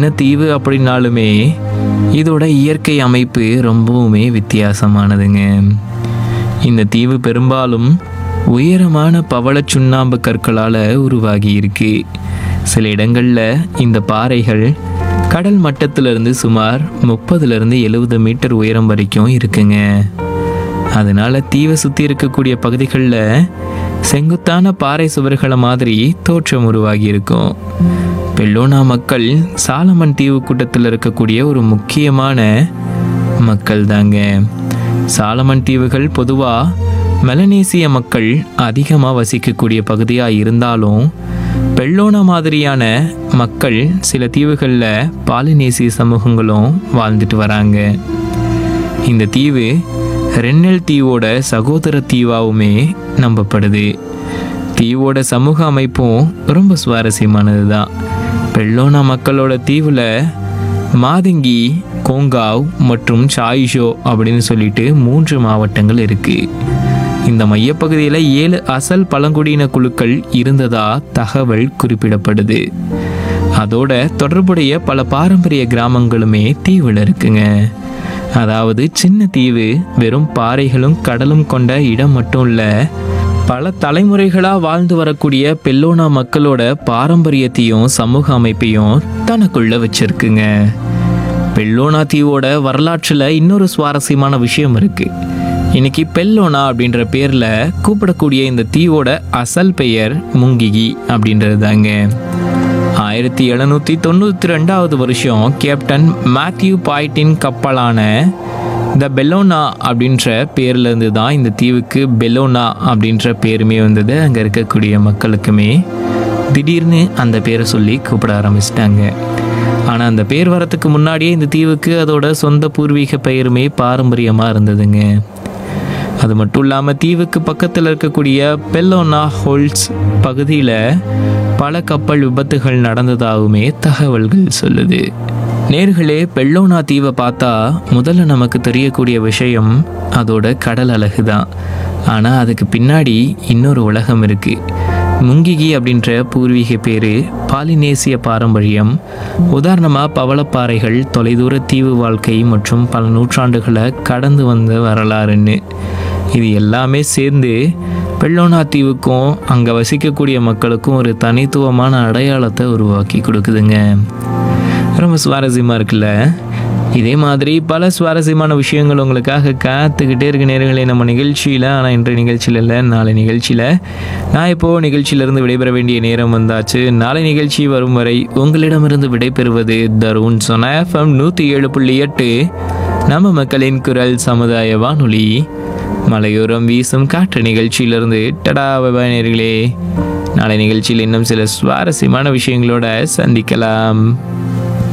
சின்ன தீவு அப்படின்னாலுமே இதோட இயற்கை அமைப்பு ரொம்பவுமே வித்தியாசமானதுங்க இந்த தீவு பெரும்பாலும் உயரமான பவள சுண்ணாம்பு கற்களால் உருவாகி இருக்கு சில இடங்களில் இந்த பாறைகள் கடல் மட்டத்திலிருந்து சுமார் முப்பதுலேருந்து எழுபது மீட்டர் உயரம் வரைக்கும் இருக்குங்க அதனால தீவை சுற்றி இருக்கக்கூடிய பகுதிகளில் செங்குத்தான பாறை சுவர்களை மாதிரி தோற்றம் உருவாகி இருக்கும் பெல்லோனா மக்கள் சாலமன் தீவு கூட்டத்தில் இருக்கக்கூடிய ஒரு முக்கியமான மக்கள் தாங்க சாலமன் தீவுகள் பொதுவாக மெலனேசிய மக்கள் அதிகமாக வசிக்கக்கூடிய பகுதியாக இருந்தாலும் பெல்லோனா மாதிரியான மக்கள் சில தீவுகளில் பாலினேசிய சமூகங்களும் வாழ்ந்துட்டு வராங்க இந்த தீவு ரென்னல் தீவோட சகோதர தீவாவுமே நம்பப்படுது தீவோட சமூக அமைப்பும் ரொம்ப சுவாரஸ்யமானது தான் பெல்லோனா மக்களோட தீவில் மாதங்கி கோங்காவ் மற்றும் சாயிஷோ அப்படின்னு சொல்லிட்டு மூன்று மாவட்டங்கள் இருக்கு இந்த மையப்பகுதியில் ஏழு அசல் பழங்குடியின குழுக்கள் இருந்ததா தகவல் குறிப்பிடப்படுது அதோட தொடர்புடைய பல பாரம்பரிய கிராமங்களுமே தீவில் இருக்குங்க அதாவது சின்ன தீவு வெறும் பாறைகளும் கடலும் கொண்ட இடம் மட்டும் இல்லை பல தலைமுறைகளாக வாழ்ந்து வரக்கூடிய பெல்லோனா மக்களோட பாரம்பரியத்தையும் சமூக அமைப்பையும் தனக்குள்ள வச்சிருக்குங்க பெல்லோனா தீவோட வரலாற்றில் இன்னொரு சுவாரஸ்யமான விஷயம் இருக்கு இன்னைக்கு பெல்லோனா அப்படின்ற பேரில் கூப்பிடக்கூடிய இந்த தீவோட அசல் பெயர் முங்கிகி அப்படின்றது தாங்க ஆயிரத்தி எழுநூற்றி தொண்ணூற்றி ரெண்டாவது வருஷம் கேப்டன் மேத்யூ பாய்ட்டின் கப்பலான த பெல்லோனா அப்படின்ற பேர்லேருந்து தான் இந்த தீவுக்கு பெல்லோனா அப்படின்ற பேருமே வந்தது அங்கே இருக்கக்கூடிய மக்களுக்குமே திடீர்னு அந்த பேரை சொல்லி கூப்பிட ஆரம்பிச்சிட்டாங்க ஆனால் அந்த பேர் வரத்துக்கு முன்னாடியே இந்த தீவுக்கு அதோட சொந்த பூர்வீக பெயருமே பாரம்பரியமாக இருந்ததுங்க அது மட்டும் இல்லாமல் தீவுக்கு பக்கத்தில் இருக்கக்கூடிய பெல்லோனா ஹோல்ஸ் பகுதியில் பல கப்பல் விபத்துகள் நடந்ததாகவுமே தகவல்கள் சொல்லுது நேர்களே பெல்லோனா தீவை பார்த்தா முதல்ல நமக்கு தெரியக்கூடிய விஷயம் அதோட கடல் அழகு தான் ஆனால் அதுக்கு பின்னாடி இன்னொரு உலகம் இருக்குது முங்கிகி அப்படின்ற பூர்வீக பேர் பாலினேசிய பாரம்பரியம் உதாரணமாக பவளப்பாறைகள் தொலைதூர தீவு வாழ்க்கை மற்றும் பல நூற்றாண்டுகளை கடந்து வந்த வரலாறுன்னு இது எல்லாமே சேர்ந்து பெல்லோனா தீவுக்கும் அங்கே வசிக்கக்கூடிய மக்களுக்கும் ஒரு தனித்துவமான அடையாளத்தை உருவாக்கி கொடுக்குதுங்க ரொம்ப சுவாரஸ்யமாக இருக்குல்ல இதே மாதிரி பல சுவாரஸ்யமான விஷயங்கள் உங்களுக்காக காத்துக்கிட்டே இருக்க நேரங்களே நம்ம நிகழ்ச்சியில் ஆனால் இன்றைய நிகழ்ச்சியில் இல்லை நாளை நிகழ்ச்சியில் நான் இப்போது நிகழ்ச்சியிலிருந்து விடைபெற வேண்டிய நேரம் வந்தாச்சு நாளை நிகழ்ச்சி வரும் வரை உங்களிடமிருந்து விடைபெறுவது தருண் சொன்ன எஃப்எம் நூற்றி ஏழு புள்ளி எட்டு நம்ம மக்களின் குரல் சமுதாய வானொலி மலையோரம் வீசும் காற்று நிகழ்ச்சியிலிருந்து டடா பாய் நேர்களே நாளை நிகழ்ச்சியில் இன்னும் சில சுவாரஸ்யமான விஷயங்களோட சந்திக்கலாம்